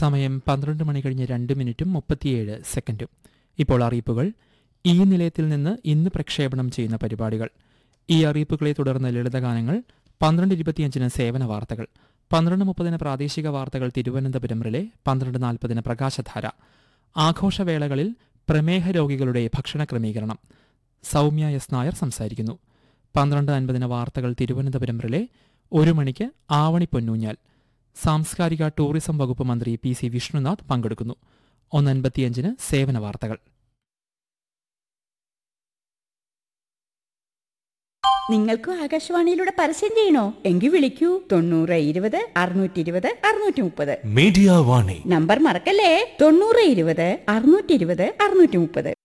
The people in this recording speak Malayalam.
സമയം പന്ത്രണ്ട് മണി കഴിഞ്ഞ് രണ്ട് മിനിറ്റും മുപ്പത്തിയേഴ് സെക്കൻഡും ഇപ്പോൾ അറിയിപ്പുകൾ ഈ നിലയത്തിൽ നിന്ന് ഇന്ന് പ്രക്ഷേപണം ചെയ്യുന്ന പരിപാടികൾ ഈ അറിയിപ്പുകളെ തുടർന്ന് ലളിതഗാനങ്ങൾ പന്ത്രണ്ട് ഇരുപത്തിയഞ്ചിന് സേവന വാർത്തകൾ പന്ത്രണ്ട് മുപ്പതിന് പ്രാദേശിക വാർത്തകൾ തിരുവനന്തപുരം റിലെ പന്ത്രണ്ട് നാൽപ്പതിന് പ്രകാശധാര ആഘോഷവേളകളിൽ പ്രമേഹ രോഗികളുടെ ഭക്ഷണ ക്രമീകരണം സൗമ്യ എസ് നായർ സംസാരിക്കുന്നു പന്ത്രണ്ട് അൻപതിന് വാർത്തകൾ തിരുവനന്തപുരം റിലെ ഒരു മണിക്ക് ആവണി പൊന്നൂഞ്ഞാൽ സാംസ്കാരിക ടൂറിസം വകുപ്പ് മന്ത്രി പി സി വിഷ്ണുനാഥ് പങ്കെടുക്കുന്നു ഒന്നൻപത്തിയഞ്ചിന് സേവന വാർത്തകൾ നിങ്ങൾക്കും ആകാശവാണിയിലൂടെ പരസ്യം ചെയ്യണോ എങ്കിൽ വിളിക്കൂ തൊണ്ണൂറ് ഇരുപത് അറുന്നൂറ്റി ഇരുപത് അറുന്നൂറ്റി മുപ്പത് മീഡിയ വാണി നമ്പർ മറക്കല്ലേ തൊണ്ണൂറ് ഇരുപത് അറുന്നൂറ്റി ഇരുപത് അറുന്നൂറ്റി മുപ്പത്